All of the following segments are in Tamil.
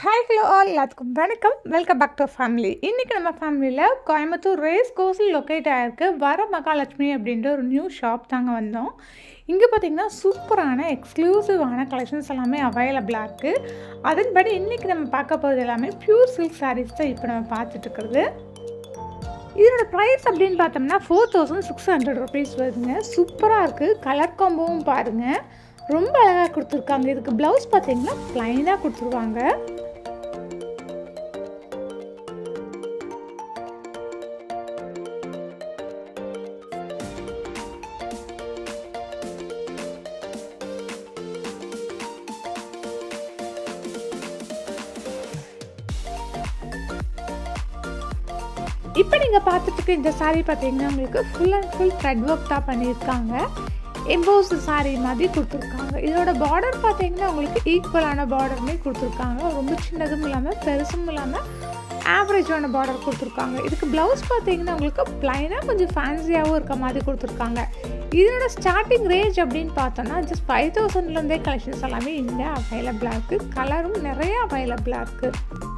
ஹாய் ஹலோ ஆல் எல்லாத்துக்கும் வணக்கம் வெல்கம் பேக் டு ஃபேமிலி இன்றைக்கி நம்ம ஃபேமிலியில் கோயம்புத்தூர் ரேஸ் கோர்ஸில் லொக்கேட் ஆகிருக்கு வர மகாலட்சுமி அப்படின்ற ஒரு நியூ ஷாப் தாங்க வந்தோம் இங்கே பார்த்திங்கன்னா சூப்பரான எக்ஸ்க்ளூசிவான கலெக்ஷன்ஸ் எல்லாமே அவைலபிளாக இருக்குது அதன்படி இன்றைக்கி நம்ம பார்க்க போகிறது எல்லாமே பியூர் சில்க் சாரீஸ் தான் இப்போ நம்ம பார்த்துட்ருக்குறது இதோட ப்ரைஸ் அப்படின்னு பார்த்தோம்னா four thousand six hundred rupees வருதுங்க சூப்பராக இருக்குது கலர் காம்போவும் பாருங்கள் ரொம்ப அழகாக கொடுத்துருக்காங்க இதுக்கு ப்ளவுஸ் பார்த்தீங்கன்னா ப்ளைனாக கொடுத்துருவாங்க இப்போ நீங்கள் பார்த்துட்டு இருக்க இந்த சாரீ பார்த்தீங்கன்னா உங்களுக்கு full and full thread work தான் பண்ணியிருக்காங்க எம்போஸ் சாரீ மாதிரி கொடுத்துருக்காங்க இதோட பார்டர் பார்த்தீங்கன்னா உங்களுக்கு ஈக்குவலான பார்டருமே கொடுத்துருக்காங்க ரொம்ப சின்னதும் இல்லாமல் பெருசும் இல்லாமல் ஆவரேஜான பார்டர் கொடுத்துருக்காங்க இதுக்கு ப்ளவுஸ் பார்த்தீங்கன்னா உங்களுக்கு ப்ளைனாக கொஞ்சம் ஃபேன்சியாகவும் இருக்க மாதிரி கொடுத்துருக்காங்க இதோட ஸ்டார்டிங் ரேஞ்ச் அப்படின்னு பார்த்தோன்னா ஜஸ்ட் ஃபைவ் தௌசண்ட்லேருந்தே கலெக்ஷன்ஸ் எல்லாமே இங்கே அவைலபிளாக இருக்குது கலரும் நிறைய அவைலபிளாக இருக்குது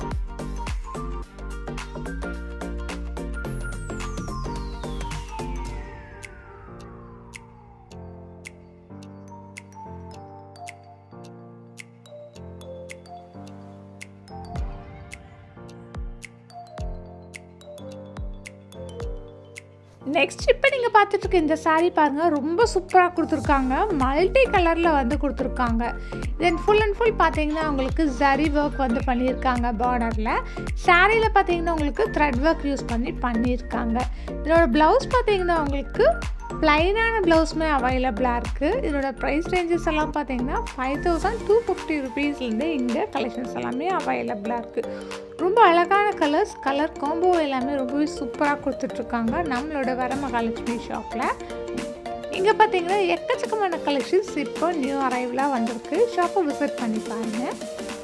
நெக்ஸ்ட் இப்போ நீங்கள் பார்த்துட்ருக்க இந்த சாரீ பாருங்கள் ரொம்ப சூப்பராக கொடுத்துருக்காங்க மல்டி கலரில் வந்து கொடுத்துருக்காங்க தென் ஃபுல் அண்ட் ஃபுல் பார்த்தீங்கன்னா உங்களுக்கு ஜரி ஒர்க் வந்து பண்ணியிருக்காங்க பார்டரில் சாரியில் பார்த்தீங்கன்னா உங்களுக்கு த்ரெட் ஒர்க் யூஸ் பண்ணி பண்ணியிருக்காங்க இதோட ப்ளவுஸ் பார்த்தீங்கன்னா உங்களுக்கு ப்ளைனான ப்ளவுஸுமே அவைலபிளாக இருக்குது இதோட ப்ரைஸ் ரேஞ்சஸ் எல்லாம் பார்த்தீங்கன்னா ஃபைவ் தௌசண்ட் டூ ஃபிஃப்டி ருபீஸ்லேருந்து இங்கே கலெக்ஷன்ஸ் எல்லாமே அவைலபிளாக இருக்குது ரொம்ப அழகான கலர்ஸ் கலர் காம்போ எல்லாமே ரொம்பவே சூப்பராக கொடுத்துட்ருக்காங்க நம்மளோட வர மகாலட்சுமி ஷாப்பில் இங்கே பார்த்தீங்கன்னா எக்கச்சக்கமான கலெக்ஷன்ஸ் இப்போ நியூ அரைவலாக வந்திருக்கு ஷாப்பை விசிட் பண்ணி பாருங்கள்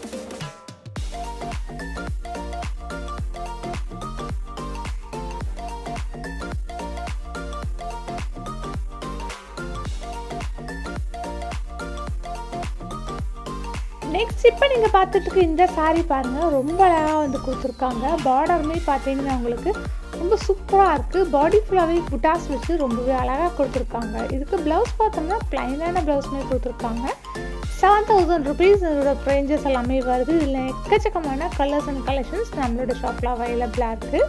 நெக்ஸ்ட் இப்போ நீங்கள் பார்த்துட்டு இந்த சாரீ பாருங்கள் ரொம்ப அழகாக வந்து கொடுத்துருக்காங்க பார்டருமே பார்த்தீங்கன்னா உங்களுக்கு ரொம்ப சூப்பராக இருக்குது பாடி ஃபுல்லாகவே புட்டாஸ் வச்சு ரொம்பவே அழகாக கொடுத்துருக்காங்க இதுக்கு ப்ளவுஸ் பார்த்தோம்னா ப்ளைனான ப்ளவுஸ்மே கொடுத்துருக்காங்க செவன் தௌசண்ட் ருபீஸ் இதோட ரேஞ்சஸ் எல்லாமே வருது இதில் எக்கச்சக்கமான கலர்ஸ் அண்ட் கலெக்ஷன்ஸ் நம்மளோட ஷாப்பில் அவைலபிளாக இருக்குது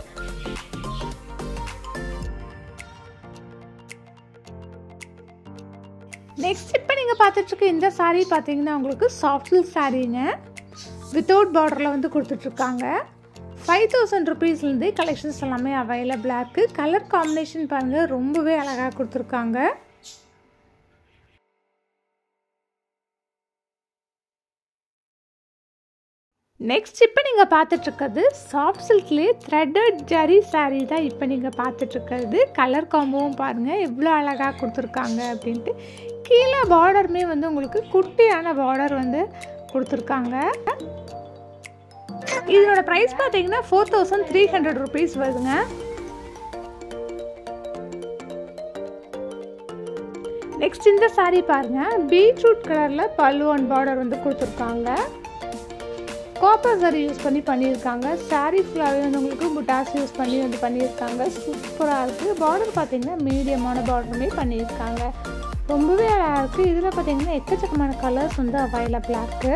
நெக்ஸ்ட் இப்போ நீங்கள் பார்த்துட்ருக்க இந்த சாரீ பார்த்தீங்கன்னா உங்களுக்கு சாஃப்ட் சில்க் சாரீங்க வித்தவுட் பார்டரில் வந்து கொடுத்துட்ருக்காங்க ஃபைவ் தௌசண்ட் ருபீஸ்லேருந்து கலெக்ஷன்ஸ் எல்லாமே அவைலபிளாக இருக்குது கலர் காம்பினேஷன் பாருங்கள் ரொம்பவே அழகாக கொடுத்துருக்காங்க நெக்ஸ்ட் இப்போ நீங்கள் பார்த்துட்ருக்கிறது சாஃப்ட் சில்க்லேயே த்ரெட்டட் ஜரி சாரீ தான் இப்போ நீங்கள் பார்த்துட்ருக்கிறது கலர் காம்போவும் பாருங்கள் எவ்வளோ அழகாக கொடுத்துருக்காங்க அப்படின்ட்டு கீழே பார்டருமே வந்து உங்களுக்கு குட்டியான பார்டர் வந்து கொடுத்துருக்காங்க இதனோட ப்ரைஸ் பார்த்தீங்கன்னா four thousand three hundred rupees வருதுங்க நெக்ஸ்ட் இந்த சாரீ பாருங்கள் பீட்ரூட் கலரில் பல்லுவன் பார்டர் வந்து கொடுத்துருக்காங்க காப்பர் சரி யூஸ் பண்ணி பண்ணியிருக்காங்க சாரீ ஃபுல்லாகவே வந்து உங்களுக்கு புட்டாஸ் யூஸ் பண்ணி வந்து பண்ணியிருக்காங்க சூப்பராக இருக்குது பார்டர் பார்த்தீங்கன்னா மீடியமான பார்டருமே பண்ணியிருக்காங்க ரொம்பவே அழகாக இருக்குது இதில் பார்த்தீங்கன்னா எக்கச்சக்கமான கலர்ஸ் வந்து அவைலபிளாக இருக்குது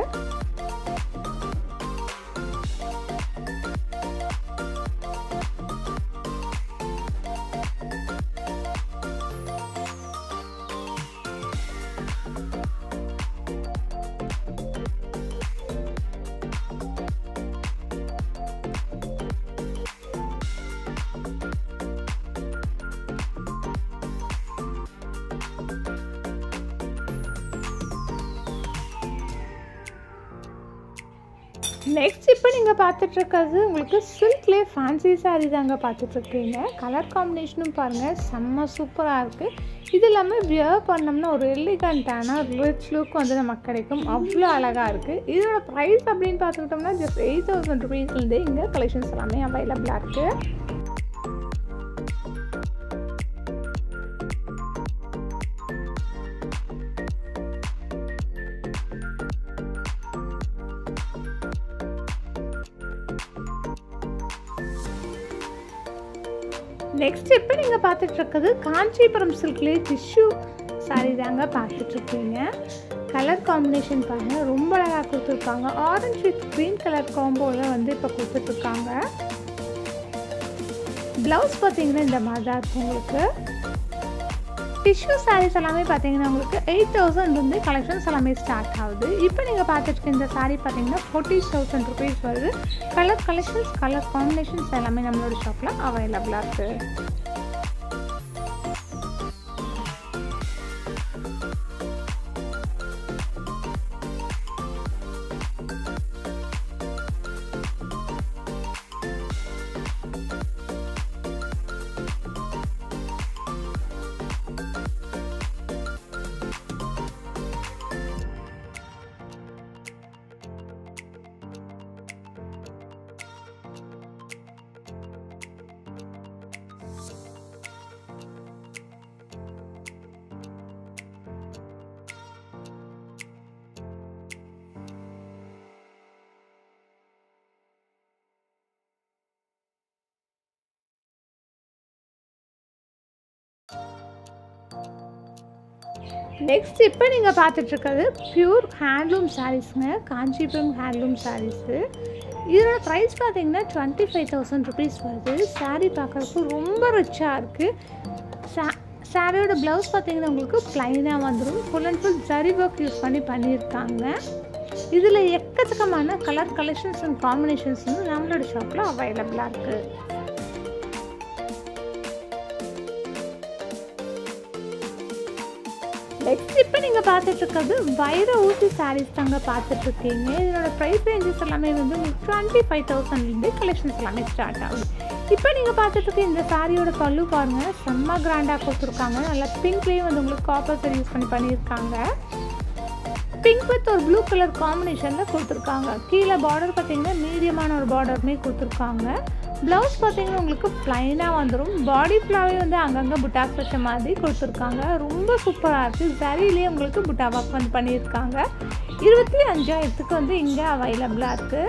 நெக்ஸ்ட் இப்போ நீங்கள் பார்த்துட்ருக்கிறது உங்களுக்கு சில்க்லேயே ஃபேன்சி சாரீ தாங்க பார்த்துட்ருக்கீங்க கலர் காம்பினேஷனும் பாருங்கள் செம்ம சூப்பராக இருக்குது இது இல்லாமல் வியர் பண்ணோம்னா ஒரு எலிகண்ட்டான ரிச் லுக் வந்து நமக்கு கிடைக்கும் அவ்வளோ அழகாக இருக்குது இதோட ப்ரைஸ் அப்படின்னு பார்த்துக்கிட்டோம்னா ஜஸ்ட் எயிட் தௌசண்ட் ருபீஸ்லேருந்து இங்கே கலெக்ஷன்ஸ் எல்லாமே அவைலபிளாக இருக்குது நெக்ஸ்ட் இப்போ நீங்கள் பார்த்துட்டு இருக்கிறது காஞ்சிபுரம் சில்க்லேயே டிஷ்யூ சாரி தாங்க பார்த்துட்ருக்கீங்க கலர் காம்பினேஷன் பாருங்கள் ரொம்ப அழகாக கொடுத்துருக்காங்க ஆரஞ்சு வித் க்ரீன் கலர் காம்போவில் வந்து இப்போ கொடுத்துட்ருக்காங்க ப்ளவுஸ் பார்த்தீங்கன்னா இந்த மாதிரி தான் இருக்கும் உங்களுக்கு டிஷ்யூ சாரீஸ் எல்லாமே பார்த்தீங்கன்னா உங்களுக்கு எயிட் தௌசண்ட் வந்து கலெக்ஷன்ஸ் எல்லாமே ஸ்டார்ட் ஆகுது இப்போ நீங்கள் பார்த்துட்டு இந்த சாரீ பார்த்தீங்கன்னா ஃபோர்ட்டி தௌசண்ட் ருபீஸ் வருது கலர் கலெக்ஷன்ஸ் கலர் காம்பினேஷன்ஸ் எல்லாமே நம்மளோட ஷாப்பில் அவைலபிளாக இருக்குது நெக்ஸ்ட் இப்போ நீங்கள் பார்த்துட்ருக்கிறது பியூர் ஹேண்ட்லூம் சாரீஸுங்க காஞ்சிபுரம் ஹேண்ட்லூம் சாரீஸு இதோட ப்ரைஸ் பார்த்தீங்கன்னா டுவெண்ட்டி ஃபைவ் தௌசண்ட் ருபீஸ் வருது சாரீ பார்க்குறதுக்கு ரொம்ப ரிச்சாக இருக்குது சா சாரியோட ப்ளவுஸ் பார்த்தீங்கன்னா உங்களுக்கு ப்ளைனாக வந்துடும் full and full zari work use பண்ணி பண்ணியிருக்காங்க இதில் எக்கச்சக்கமான கலர் கலெக்ஷன்ஸ் அண்ட் காம்பினேஷன்ஸ் வந்து நம்மளோட ஷாப்பில் அவைலபிளாக இருக்குது நெக்ஸ்ட் இப்போ நீங்கள் பார்த்துட்டு இருக்கிறது வைர ஊசி சாரீஸ் தாங்க பார்த்துட்டு இருக்கீங்க இதனோட ப்ரைஸ் ரேஞ்சஸ் எல்லாமே வந்து உங்களுக்கு டுவெண்ட்டி ஃபைவ் தௌசண்ட்லேருந்து கலெக்ஷன்ஸ் எல்லாமே ஸ்டார்ட் ஆகுது இப்போ நீங்கள் பார்த்துட்டு இருக்க இந்த சாரியோட பல்லு பாருங்கள் செம்ம கிராண்டாக கொடுத்துருக்காங்க நல்லா பிங்க்லேயே வந்து உங்களுக்கு காப்பர் யூஸ் பண்ணி பண்ணியிருக்காங்க பிங்க் வித் ஒரு ப்ளூ கலர் காம்பினேஷனில் கொடுத்துருக்காங்க கீழே பார்டர் பார்த்தீங்கன்னா மீடியமான ஒரு பார்டருமே கொடுத்துருக்காங்க ப்ளவுஸ் பார்த்தீங்கன்னா உங்களுக்கு ப்ளைனாக வந்துடும் பாடி ஃபுல்லாகவே வந்து அங்கங்கே புட்டாஸ் வச்ச மாதிரி கொடுத்துருக்காங்க ரொம்ப சூப்பராக இருக்குது சரியிலேயே உங்களுக்கு புட்டா ஒர்க் வந்து பண்ணியிருக்காங்க இருபத்தி அஞ்சாயிரத்துக்கு வந்து இங்கே அவைலபிளாக இருக்குது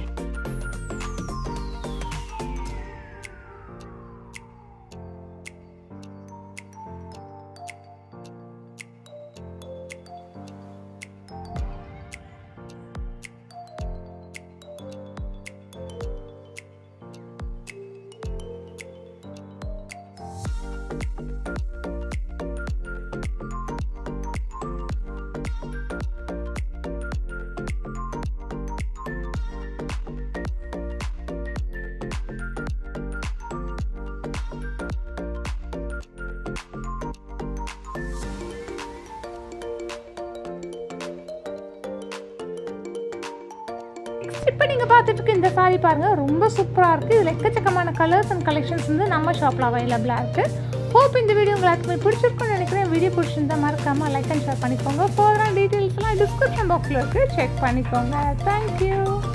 இப்போ நீங்கள் பார்த்துட்டு இருக்க இந்த சாரி பாருங்கள் ரொம்ப சூப்பராக இருக்குது இதில் எக்கச்சக்கமான கலர்ஸ் அண்ட் கலெக்ஷன்ஸ் வந்து நம்ம ஷாப்பில் அவைலபிளாக இருக்குது ஹோப் இந்த வீடியோ உங்களுக்கு பிடிச்சிருக்குன்னு நினைக்கிறேன் வீடியோ பிடிச்சிருந்தா மறக்காமல் லைக் அண்ட் ஷேர் பண்ணிக்கோங்க ஃபோராக டீட்டெயில்ஸ்லாம் டிஸ்கிரிப்ஷன் பாக்ஸில் இருக்குது செக் பண்ணிக்கோங்க தேங்க்யூ